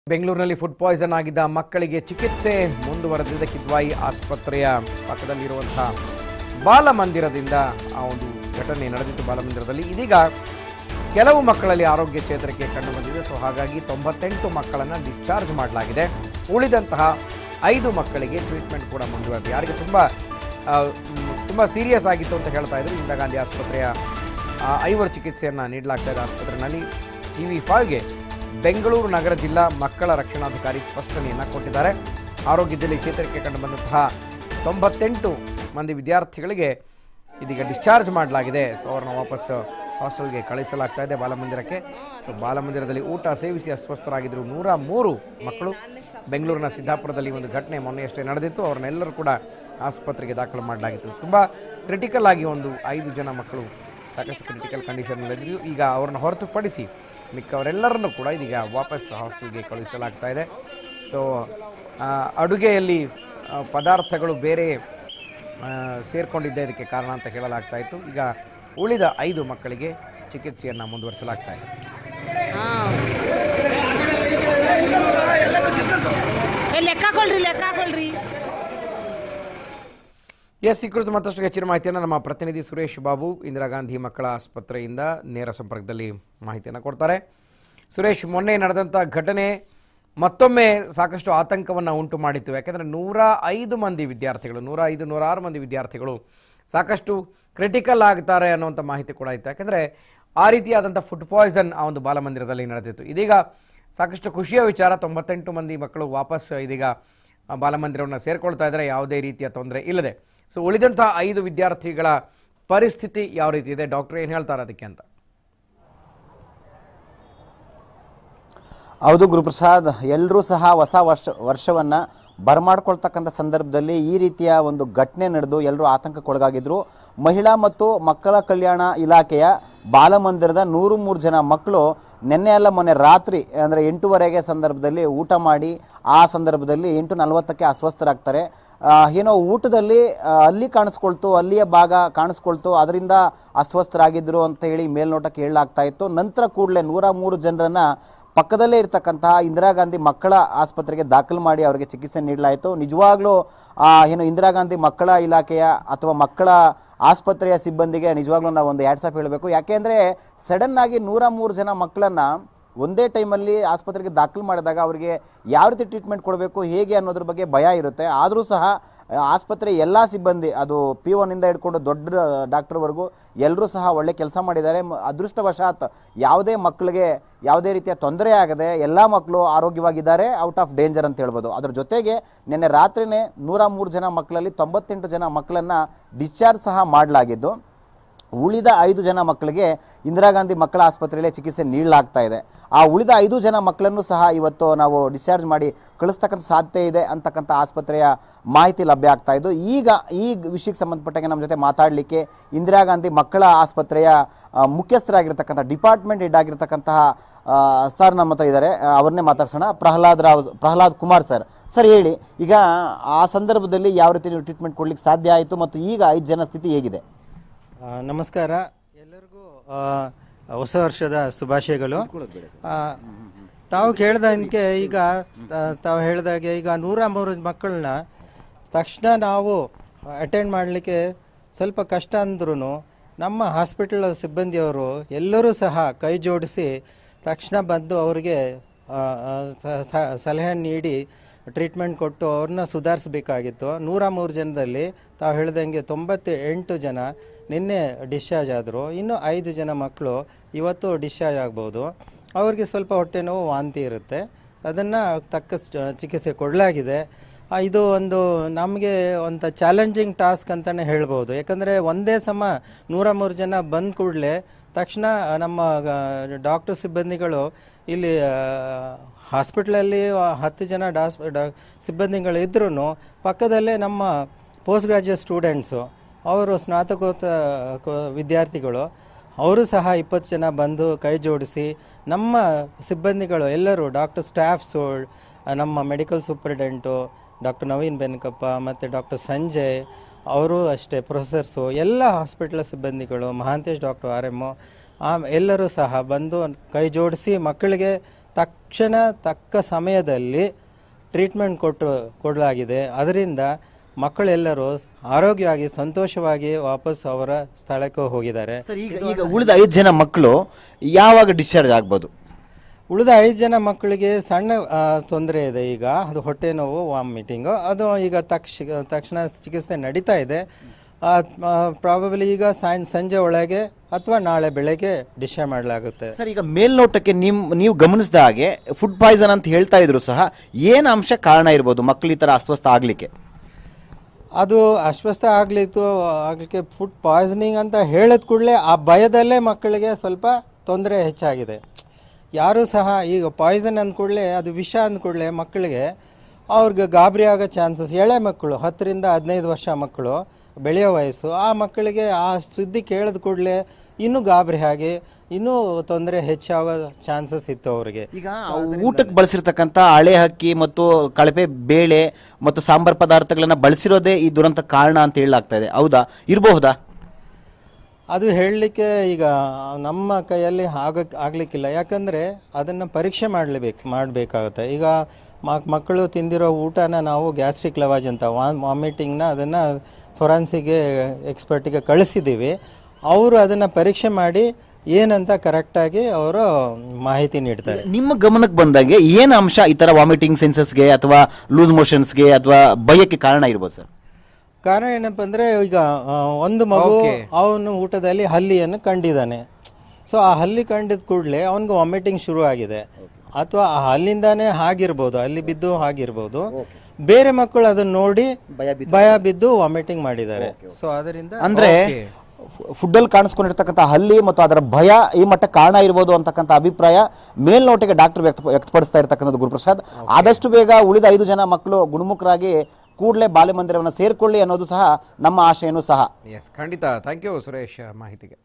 ಬೆಂಗಳೂರಿನಲ್ಲಿ food poison ಆಗಿದ್ದ ಮಕ್ಕಳಿಗೆ ಚಿಕಿತ್ಸೆ ಮುಂದುವರೆದಿದೆ ಕಿದ್ವಾಯಿ ಆಸ್ಪತ್ರೆಯ ಪಕ್ಕದಲ್ಲಿರುವಂತಹ ಬಾಲಮಂದಿರದಿಂದ ಆ ಒಂದು ಘಟನೆ ನಡೆದಿತ್ತು ಬಾಲಮಂದಿರದಲ್ಲಿ ಇದೀಗ ಕೆಲವು ಮಕ್ಕಳಲ್ಲಿ ಆರೋಗ್ಯ ಚೇತರಿಕೆ ಕಂಡು ಬಂದಿದೆ ಸೊ ಹಾಗಾಗಿ ತೊಂಬತ್ತೆಂಟು ಮಕ್ಕಳನ್ನು ಡಿಸ್ಚಾರ್ಜ್ ಮಾಡಲಾಗಿದೆ ಉಳಿದಂತಹ ಐದು ಮಕ್ಕಳಿಗೆ ಟ್ರೀಟ್ಮೆಂಟ್ ಕೂಡ ಮುಂದುವರೆದಿದೆ ಯಾರಿಗೆ ತುಂಬ ಆ, ಮ್, ತುಂಬ ಸೀರಿಯಸ್ ಆಗಿತ್ತು ಅಂತ ಹೇಳ್ತಾ ಇದ್ರು ಇಂದಿರಾ ಗಾಂಧಿ ಆಸ್ಪತ್ರೆಯ ಆ, ಐವರು ಚಿಕಿತ್ಸೆಯನ್ನು ನೀಡಲಾಗ್ತಾ ಇದೆ ಆಸ್ಪತ್ರೆಯಲ್ಲಿ ಜಿ ವಿ ಫೈವ್ಗೆ ಬೆಂಗಳೂರು ನಗರ ಜಿಲ್ಲಾ ಮಕ್ಕಳ ರಕ್ಷಣಾಧಿಕಾರಿ ಸ್ಪಷ್ಟನೆಯನ್ನು ಕೊಟ್ಟಿದ್ದಾರೆ ಆರೋಗ್ಯದಲ್ಲಿ ಚೇತರಿಕೆ ಕಂಡು ಬಂದಂತಹ ತೊಂಬತ್ತೆಂಟು ಮಂದಿ ವಿದ್ಯಾರ್ಥಿಗಳಿಗೆ ಇದೀಗ ಡಿಸ್ಚಾರ್ಜ್ ಮಾಡಲಾಗಿದೆ ಸೊ ಅವ್ರನ್ನ ವಾಪಸ್ ಹಾಸ್ಟೆಲ್ಗೆ ಕಳಿಸಲಾಗ್ತಾ ಇದೆ ಬಾಲಮಂದಿರಕ್ಕೆ ಸೊ ಬಾಲಮಂದಿರದಲ್ಲಿ ಊಟ ಸೇವಿಸಿ ಅಸ್ವಸ್ಥರಾಗಿದ್ದರು ನೂರ ಮೂರು ಮಕ್ಕಳು ಬೆಂಗಳೂರಿನ ಸಿದ್ದಾಪುರದಲ್ಲಿ ಒಂದು ಘಟನೆ ಮೊನ್ನೆಯಷ್ಟೇ ನಡೆದಿತ್ತು ಅವ್ರನ್ನೆಲ್ಲರೂ ಕೂಡ ಆಸ್ಪತ್ರೆಗೆ ದಾಖಲು ಮಾಡಲಾಗಿತ್ತು ತುಂಬ ಕ್ರಿಟಿಕಲ್ ಆಗಿ ಒಂದು ಐದು ಜನ ಮಕ್ಕಳು ಸಾಕಷ್ಟು ಕ್ರಿಟಿಕಲ್ ಕಂಡೀಷನ್ನಲ್ಲಿದ್ದರು ಈಗ ಅವ್ರನ್ನ ಹೊರತುಪಡಿಸಿ ಮಿಕ್ಕವರೆಲ್ಲರನ್ನೂ ಕೂಡ ಇದೀಗ ವಾಪಸ್ ಹಾಸ್ಟೆಲ್ಗೆ ಕಳುಹಿಸಲಾಗ್ತಾ ಇದೆ ಸೊ ಆ, ಅಡುಗೆಯಲ್ಲಿ ಆ, ಪದಾರ್ಥಗಳು ಬೇರೆ ಆ, ಸೇರ್ಕೊಂಡಿದ್ದೇ ಇದಕ್ಕೆ ಕಾರಣ ಅಂತ ಹೇಳಲಾಗ್ತಾ ಇತ್ತು ಈಗ ಉಳಿದ ಐದು ಮಕ್ಕಳಿಗೆ ಚಿಕಿತ್ಸೆಯನ್ನು ಮುಂದುವರಿಸಲಾಗ್ತಾ ಇದೆ ಏ ಲೆಕ್ಕ ಹಾಕೊಳ್ರಿ ಲೆಕ್ಕ ಹಾಕೊಳ್ರಿ ಎಸ್ ಈ ಕುರಿತು ಮತ್ತಷ್ಟು ಹೆಚ್ಚಿನ ಮಾಹಿತಿಯನ್ನು ನಮ್ಮ ಪ್ರತಿನಿಧಿ ಸುರೇಶ್ ಬಾಬು ಇಂದಿರಾ ಗಾಂಧಿ ಮಕ್ಕಳ ಆಸ್ಪತ್ರೆಯಿಂದ ನೇರ ಸಂಪರ್ಕದಲ್ಲಿ ಮಾಹಿತಿಯನ್ನು ಕೊಡ್ತಾರೆ ಸುರೇಶ್ ಮೊನ್ನೆ ನಡೆದಂಥ ಘಟನೆ ಮತ್ತೊಮ್ಮೆ ಸಾಕಷ್ಟು ಆತಂಕವನ್ನು ಉಂಟು ಮಾಡಿತ್ತು ಯಾಕೆಂದರೆ ನೂರ ಐದು ಮಂದಿ ವಿದ್ಯಾರ್ಥಿಗಳು ನೂರ ಐದು ನೂರಾರು ಮಂದಿ ವಿದ್ಯಾರ್ಥಿಗಳು ಸಾಕಷ್ಟು ಕ್ರಿಟಿಕಲ್ ಆಗ್ತಾರೆ ಅನ್ನುವಂಥ ಮಾಹಿತಿ ಕೂಡ ಇತ್ತು ಯಾಕೆಂದರೆ ಆ ರೀತಿಯಾದಂಥ ಫುಡ್ ಪಾಯ್ಸನ್ ಆ ಒಂದು ಬಾಲಮಂದಿರದಲ್ಲಿ ನಡೆದಿತ್ತು ಇದೀಗ ಸಾಕಷ್ಟು ಖುಷಿಯ ವಿಚಾರ ತೊಂಬತ್ತೆಂಟು ಮಂದಿ ಮಕ್ಕಳು ವಾಪಸ್ ಇದೀಗ ಆ ಬಾಲಮಂದಿರವನ್ನು ಸೇರ್ಕೊಳ್ತಾ ಇದ್ದಾರೆ ಯಾವುದೇ ರೀತಿಯ ತೊಂದರೆ ಇಲ್ಲದೆ ಸೊ ಉಳಿದಂತಹ ಐದು ವಿದ್ಯಾರ್ಥಿಗಳ ಪರಿಸ್ಥಿತಿ ಯಾವ ರೀತಿ ಇದೆ ಡಾಕ್ಟರ್ ಏನು ಹೇಳ್ತಾರೆ ಅದಕ್ಕೆ ಅಂತ ಹೌದು ಗುರುಪ್ರಸಾದ್ ಎಲ್ಲರೂ ಸಹ ಹೊಸ ವರ್ಷ ವರ್ಷವನ್ನು ಬರಮಾಡ್ಕೊಳ್ತಕ್ಕಂಥ ಸಂದರ್ಭದಲ್ಲಿ ಈ ರೀತಿಯ ಒಂದು ಘಟನೆ ನಡೆದು ಎಲ್ಲರೂ ಆತಂಕಕ್ಕೊಳಗಾಗಿದ್ರು ಮಹಿಳಾ ಮತ್ತು ಮಕ್ಕಳ ಕಲ್ಯಾಣ ಇಲಾಖೆಯ ಬಾಲಮಂದಿರದ ನೂರು ಮೂರು ಜನ ಮಕ್ಕಳು ನಿನ್ನೆ ಅಲ್ಲ ಮೊನ್ನೆ ರಾತ್ರಿ ಅಂದರೆ ಎಂಟೂವರೆಗೆ ಸಂದರ್ಭದಲ್ಲಿ ಊಟ ಮಾಡಿ ಆ ಸಂದರ್ಭದಲ್ಲಿ ಎಂಟು ನಲವತ್ತಕ್ಕೆ ಅಸ್ವಸ್ಥರಾಗ್ತಾರೆ ಆ, ಏನೋ ಊಟದಲ್ಲಿ ಆ, ಅಲ್ಲಿ ಕಾಣಿಸ್ಕೊಳ್ತು ಅಲ್ಲಿಯ ಭಾಗ ಕಾಣಿಸ್ಕೊಳ್ತು ಅದರಿಂದ ಅಸ್ವಸ್ಥರಾಗಿದ್ದರು ಅಂತ ಹೇಳಿ ಮೇಲ್ನೋಟಕ್ಕೆ ಹೇಳಲಾಗ್ತಾ ಇತ್ತು ನಂತರ ಕೂಡಲೇ ನೂರ ಮೂರು ಜನರನ್ನ ಪಕ್ಕದಲ್ಲೇ ಇರತಕ್ಕಂತಹ ಇಂದಿರಾ ಗಾಂಧಿ ಮಕ್ಕಳ ಆಸ್ಪತ್ರೆಗೆ ದಾಖಲು ಮಾಡಿ ಅವರಿಗೆ ಚಿಕಿತ್ಸೆ ನೀಡಲಾಯಿತು ನಿಜವಾಗ್ಲೂ ಆ, ಏನು ಇಂದಿರಾ ಗಾಂಧಿ ಮಕ್ಕಳ ಇಲಾಖೆಯ ಅಥವಾ ಮಕ್ಕಳ ಆಸ್ಪತ್ರೆಯ ಸಿಬ್ಬಂದಿಗೆ ನಿಜವಾಗ್ಲೂ ನಾವು ಒಂದು ಆಪ್ ಹೇಳಬೇಕು ಯಾಕೆಂದ್ರೆ ಸಡನ್ ಆಗಿ ನೂರ ಮೂರು ಜನ ಮಕ್ಕಳನ್ನ ಒಂದೇ ಟೈಮಲ್ಲಿ ಆಸ್ಪತ್ರೆಗೆ ದಾಖಲು ಮಾಡಿದಾಗ ಅವರಿಗೆ ಯಾವ ರೀತಿ ಟ್ರೀಟ್ಮೆಂಟ್ ಕೊಡಬೇಕು ಹೇಗೆ ಅನ್ನೋದ್ರ ಬಗ್ಗೆ ಭಯ ಇರುತ್ತೆ ಆದರೂ ಸಹ ಆ, ಆಸ್ಪತ್ರೆ ಎಲ್ಲ ಸಿಬ್ಬಂದಿ ಅದು ಪಿ ಒನ್ನಿಂದ ಹಿಡ್ಕೊಂಡು ದೊಡ್ಡ ಡಾಕ್ಟರ್ವರೆಗೂ ಎಲ್ಲರೂ ಸಹ ಒಳ್ಳೆ ಕೆಲಸ ಮಾಡಿದ್ದಾರೆ ಮ- ಅದೃಷ್ಟವಶಾತ್ ಯಾವುದೇ ಮಕ್ಕಳಿಗೆ ಯಾವುದೇ ರೀತಿಯ ತೊಂದರೆ ಆಗದೆ ಎಲ್ಲ ಮಕ್ಕಳು ಆರೋಗ್ಯವಾಗಿದ್ದಾರೆ ಔಟ್ ಆಫ್ ಡೇಂಜರ್ ಅಂತ ಹೇಳ್ಬೋದು ಅದ್ರ ಜೊತೆಗೆ ನಿನ್ನೆ ರಾತ್ರಿನೇ ನೂರ ಮೂರು ಜನ ಮಕ್ಕಳಲ್ಲಿ ತೊಂಬತ್ತೆಂಟು ಜನ ಮಕ್ಕಳನ್ನ ಡಿಸ್ಚಾರ್ಜ್ ಸಹ ಮಾಡಲಾಗಿದ್ದು ಉಳಿದ ಐದು ಜನ ಮಕ್ಕಳಿಗೆ ಇಂದಿರಾ ಗಾಂಧಿ ಮಕ್ಕಳ ಆಸ್ಪತ್ರೆಯಲ್ಲಿ ಚಿಕಿತ್ಸೆ ನೀಡಲಾಗ್ತಾ ಇದೆ ಆ ಉಳಿದ ಐದು ಜನ ಮಕ್ಕಳನ್ನು ಸಹ ಇವತ್ತು ನಾವು ಡಿಸ್ಚಾರ್ಜ್ ಮಾಡಿ ಕಳಿಸ್ತಕ್ಕಂಥ ಸಾಧ್ಯತೆ ಇದೆ ಅಂತಕ್ಕಂಥ ಆಸ್ಪತ್ರೆಯ ಮಾಹಿತಿ ಲಭ್ಯ ಆಗ್ತಾ ಇದ್ದು ಈಗ ಈ ವಿಷಯಕ್ಕೆ ಸಂಬಂಧಪಟ್ಟಂಗೆ ನಮ್ಮ ಜೊತೆ ಮಾತಾಡಲಿಕ್ಕೆ ಇಂದಿರಾ ಗಾಂಧಿ ಮಕ್ಕಳ ಆಸ್ಪತ್ರೆಯ ಆ, ಮುಖ್ಯಸ್ಥರಾಗಿರ್ತಕ್ಕಂಥ ಡಿಪಾರ್ಟ್ಮೆಂಟ್ ಹೆಡ್ ಆಗಿರ್ತಕ್ಕಂತಹ ಆ, ಸರ್ ನಮ್ಮ ಹತ್ರ ಇದ್ದಾರೆ ಆ, ಅವ್ರನ್ನೇ ಮಾತಾಡ್ಸೋಣ ಪ್ರಹ್ಲಾದ್ ರಾವ್ ಪ್ರಹ್ಲಾದ್ ಕುಮಾರ್ ಸರ್ ಸರ್ ಹೇಳಿ ಈಗ ಆ ಸಂದರ್ಭದಲ್ಲಿ ಯಾವ ರೀತಿ ನೀವು ಟ್ರೀಟ್ಮೆಂಟ್ ಕೊಡ್ಲಿಕ್ಕೆ ಸಾಧ್ಯ ಆಯಿತು ಮತ್ತು ಈಗ ಐದು ಜನ ಸ್ಥಿತಿ ಹೇಗಿದೆ ಆ, ನಮಸ್ಕಾರ ಎಲ್ಲರಿಗೂ ಆ, ಹೊಸ ವರ್ಷದ ಶುಭಾಶಯಗಳು ಆ, ತಾವು ಕೇಳ್ದಂಗೆ ಈಗ ಆ, ತಾವು ಹೇಳ್ದಾಗೆ ಈಗ ನೂರ ಮೂರು ಮಕ್ಕಳನ್ನ ತಕ್ಷಣ ನಾವು ಅಟೆಂಡ್ ಮಾಡಲಿಕ್ಕೆ ಸ್ವಲ್ಪ ಕಷ್ಟ ಅಂದ್ರೂ ನಮ್ಮ ಹಾಸ್ಪಿಟಲ್ ಸಿಬ್ಬಂದಿಯವರು ಎಲ್ಲರೂ ಸಹ ಕೈ ಜೋಡಿಸಿ ತಕ್ಷಣ ಬಂದು ಅವರಿಗೆ ಆ, ಆ, ಸ- ಸ- ಸಲಹೆ ನೀಡಿ ಟ್ರೀಟ್ಮೆಂಟ್ ಕೊಟ್ಟು ಅವ್ರನ್ನ ಸುಧಾರಿಸಬೇಕಾಗಿತ್ತು ನೂರ ಮೂರು ಜನದಲ್ಲಿ ತಾವು ಹೇಳ್ದಂಗೆ ತೊಂಬತ್ತ ಎಂಟು ಜನ ನಿನ್ನೆ ಡಿಸ್ಚಾರ್ಜ್ ಆದರು ಇನ್ನು ಐದು ಜನ ಮಕ್ಕಳು ಇವತ್ತು ಡಿಸ್ಚಾರ್ಜ್ ಆಗ್ಬೋದು ಅವ್ರಿಗೆ ಸ್ವಲ್ಪ ಹೊಟ್ಟೆ ನೋವು ವಾಂತಿ ಇರುತ್ತೆ ಅದನ್ನು ತಕ್ಕ ಸ- ಚಿಕಿತ್ಸೆ ಕೊಡಲಾಗಿದೆ ಆ, ಇದು ಒಂದು ನಮಗೆ ಒಂದು ಚಾಲೆಂಜಿಂಗ್ ಟಾಸ್ಕ್ ಅಂತಲೇ ಹೇಳ್ಬೋದು ಯಾಕಂದರೆ ಒಂದೇ ಸಮ ನೂರ ಮೂರು ಜನ ಬಂದ ಕೂಡಲೇ ತಕ್ಷಣ ನಮ್ಮ ಡಾಕ್ಟರ್ ಸಿಬ್ಬಂದಿಗಳು ಇಲ್ಲಿ ಹಾಸ್ಪಿಟ್ಲಲ್ಲಿ ಹತ್ತು ಜನ ಡಾಸ್ ಡಾ ಸಿಬ್ಬಂದಿಗಳು ಇದ್ರೂ ಪಕ್ಕದಲ್ಲೇ ನಮ್ಮ ಪೋಸ್ಟ್ ಗ್ರಾಜ್ಯುಯೇಟ್ ಸ್ಟೂಡೆಂಟ್ಸು ಅವರು ಸ್ನಾತಕೋತ್ತರ ಕೋ- ವಿದ್ಯಾರ್ಥಿಗಳು ಅವರು ಸಹ ಇಪ್ಪತ್ತು ಜನ ಬಂದು ಕೈ ಜೋಡಿಸಿ ನಮ್ಮ ಸಿಬ್ಬಂದಿಗಳು ಎಲ್ಲರೂ ಡಾಕ್ಟರ್ ಸ್ಟಾಫ್ಸು ನಮ್ಮ medical superintendent doctor Naveen Benkappa ಮತ್ತು ಡಾಕ್ಟರ್ ಸಂಜಯ್ ಅವರು ಅಷ್ಟೇ ಪ್ರೊಫೆಸರ್ಸು ಎಲ್ಲ ಹಾಸ್ಪಿಟ್ಲ್ ಸಿಬ್ಬಂದಿಗಳು ಮಹಾಂತೇಶ್ ಡಾಕ್ಟರ್ ಆರ್ ಎಮ್ಮು ಆ ಎಲ್ಲರೂ ಸಹ ಬಂದು ಕೈ ಜೋಡಿಸಿ ಮಕ್ಕಳಿಗೆ ತಕ್ಷಣ ತಕ್ಕ ಸಮಯದಲ್ಲಿ ಟ್ರೀಟ್ಮೆಂಟ್ ಕೊಟ್ಟು ಕೊಡಲಾಗಿದೆ ಅದರಿಂದ ಮಕ್ಕಳೆಲ್ಲರೂ ಆರೋಗ್ಯವಾಗಿ ಸಂತೋಷವಾಗಿ ವಾಪಸ್ ಅವರ ಸ್ಥಳಕ್ಕೆ ಹೋಗಿದ್ದಾರೆ ಸರ್ ಈಗ ಈಗ ಉಳಿದ ಐದು ಜನ ಮಕ್ಕಳು ಯಾವಾಗ ಡಿಸ್ಚಾರ್ಜ್ ಆಗ್ಬೋದು ಉಳಿದ ಐದು ಜನ ಮಕ್ಕಳಿಗೆ ಸಣ್ಣ ತೊಂದರೆ ಇದೆ ಈಗ ಅದು ಹೊಟ್ಟೆ ನೋವು ವಾಮಿಟಿಂಗು ಅದು ಈಗ ತಕ್ಷ ತಕ್ಷಣ ಚಿಕಿತ್ಸೆ ನಡೀತಾ ಇದೆ ಪ್ರಾಬಬಲಿ ಈಗ ಸಾಯಂ ಸಂಜೆ ಒಳಗೆ ಅಥವಾ ನಾಳೆ ಬೆಳಗ್ಗೆ ಡಿಸ್ಚಾರ್ಜ್ ಮಾಡಲಾಗುತ್ತೆ ಸರ್ ಈಗ ಮೇಲ್ನೋಟಕ್ಕೆ ನಿಮ್ ನೀವು ಗಮನಿಸಿದ ಹಾಗೆ ಫುಡ್ ಪಾಯ್ಸನ್ ಅಂತ ಹೇಳ್ತಾ ಇದ್ರು ಸಹ ಏನ್ ಅಂಶ ಕಾರಣ ಇರ್ಬೋದು ಮಕ್ಕಳು ಈ ತರ ಅಸ್ವಸ್ಥ ಆಗ್ಲಿಕ್ಕೆ ಅದು ಅಸ್ವಸ್ಥ ಆಗ್ಲಿತ್ತು ಆಗಲಿಕ್ಕೆ ಫುಡ್ ಪಾಯ್ಸನಿಂಗ್ ಅಂತ ಹೇಳಿದ ಕೂಡಲೇ ಆ ಭಯದಲ್ಲೇ ಮಕ್ಕಳಿಗೆ ಸ್ವಲ್ಪ ತೊಂದರೆ ಹೆಚ್ಚಾಗಿದೆ ಯಾರೂ ಸಹ ಈಗ ಪಾಯ್ಸನ್ ಅಂದ ಕೂಡಲೇ ಅದು ವಿಷ ಅಂದ ಕೂಡಲೇ ಮಕ್ಕಳಿಗೆ ಅವ್ರಿಗೆ ಗಾಬರಿ ಆಗೋ ಚಾನ್ಸಸ್ ಎಳೆ ಮಕ್ಕಳು ಹತ್ತರಿಂದ ಹದಿನೈದು ವರ್ಷ ಮಕ್ಕಳು ಬೆಳೆಯೋ ವಯಸ್ಸು ಆ ಮಕ್ಕಳಿಗೆ ಆ ಸುದ್ದಿ ಕೇಳಿದ ಕೂಡಲೇ ಇನ್ನೂ ಗಾಬರಿ ಆಗಿ ಇನ್ನೂ ತೊಂದರೆ ಹೆಚ್ಚಾಗೋ ಚಾನ್ಸಸ್ ಇತ್ತು ಅವರಿಗೆ ಈಗ ಊಟಕ್ಕೆ ಬಳಸಿರ್ತಕ್ಕಂಥ ಹಳೆ ಹಕ್ಕಿ ಮತ್ತು ಕಳಪೆ ಬೇಳೆ ಮತ್ತು ಸಾಂಬಾರ್ ಪದಾರ್ಥಗಳನ್ನ ಬಳಸಿರೋದೇ ಈ ದುರಂತ ಕಾರಣ ಅಂತ ಹೇಳಲಾಗ್ತಾ ಇದೆ ಹೌದಾ ಇರಬಹುದಾ ಅದು ಹೇಳಲಿಕ್ಕೆ ಈಗ ನಮ್ಮ ಕೈಯಲ್ಲಿ ಆಗ ಆಗಲಿಕ್ಕಿಲ್ಲ ಯಾಕಂದರೆ ಅದನ್ನು ಪರೀಕ್ಷೆ ಮಾಡಲೇಬೇಕು ಮಾಡಬೇಕಾಗುತ್ತೆ ಈಗ ಮಕ್ ಮಕ್ಕಳು ತಿಂದಿರೋ ಊಟನ ನಾವು ಗ್ಯಾಸ್ಟ್ರಿಕ್ ಲವಾಜ್ ಅಂತ ವಾಮಿಟಿಂಗ್ನ ಅದನ್ನು ಫೊರಾನ್ಸಿಗೆ ಎಕ್ಸ್ಪರ್ಟಿಗೆ ಕಳಿಸಿದ್ದೀವಿ ಅವರು ಅದನ್ನು ಪರೀಕ್ಷೆ ಮಾಡಿ ಏನಂತ ಕರೆಕ್ಟಾಗಿ ಅವರು ಮಾಹಿತಿ ನೀಡ್ತಾರೆ ನಿಮ್ಮ ಗಮನಕ್ಕೆ ಬಂದಾಗೆ ಏನ್ ಅಂಶ ಈ ತರ ವಾಮಿಟಿಂಗ್ ಸೆನ್ಸಸ್ಗೆ ಅಥವಾ ಲೂಸ್ ಮೋಷನ್ಸ್ಗೆ ಅಥವಾ ಭಯಕ್ಕೆ ಕಾರಣ ಇರ್ಬೋದು ಸರ್ ಕಾರಣ ಏನಪ್ಪ ಅಂದರೆ ಈಗ ಆ, ಒಂದು ಮಗು Okay. ಅವನು ಊಟದಲ್ಲಿ ಹಲ್ಲಿಯನ್ನು ಕಂಡಿದ್ದಾನೆ ಸೊ ಆ ಹಲ್ಲಿ ಕಂಡಿದ ಕೂಡಲೇ ಅವನಿಗೆ ವಾಮಿಟಿಂಗ್ ಶುರು ಆಗಿದೆ ಅಥವಾ ಆ ಹಲ್ಲಿಂದಾನೇ ಆಗಿರ್ಬೋದು ಅಲ್ಲಿ ಬಿದ್ದು ಆಗಿರ್ಬೋದು ಬೇರೆ ಮಕ್ಕಳು ಅದನ್ನ ನೋಡಿ ಭಯ ಬಿದ್ದು ವಾಮಿಟಿಂಗ್ ಮಾಡಿದ್ದಾರೆ ಸೊ ಅದರಿಂದ ಅಂದ್ರೆ Okay. ಫುಡ್ ಅಲ್ಲಿ ಕಾಣಿಸ್ಕೊಂಡಿರ್ತಕ್ಕಂಥ ಹಲ್ಲಿ ಮತ್ತು ಅದರ ಭಯ ಈ ಮಟ್ಟ ಕಾರಣ ಇರ್ಬೋದು ಅಂತಕ್ಕಂಥ ಅಭಿಪ್ರಾಯ ಮೇಲ್ನೋಟಕ್ಕೆ ಡಾಕ್ಟರ್ ವ್ಯಕ್ತ ವ್ಯಕ್ತಪಡಿಸ್ತಾ ಇರ್ತಕ್ಕಂಥದ್ದು ಗುರುಪ್ರಸಾದ್ ಆದಷ್ಟು ಬೇಗ ಉಳಿದ ಐದು ಜನ ಮಕ್ಕಳು ಗುಣಮುಖರಾಗಿ ಕೂಡಲೇ ಬಾಲ್ಯ ಮಂದಿರವನ್ನು ಸೇರ್ಕೊಳ್ಳಿ ಅನ್ನೋದು ಸಹ ನಮ್ಮ ಆಶಯನೂ ಸಹ ಎಸ್ ಖಂಡಿತ ಥ್ಯಾಂಕ್ ಯು ಸುರೇಶ್ ಮಾಹಿತಿಗೆ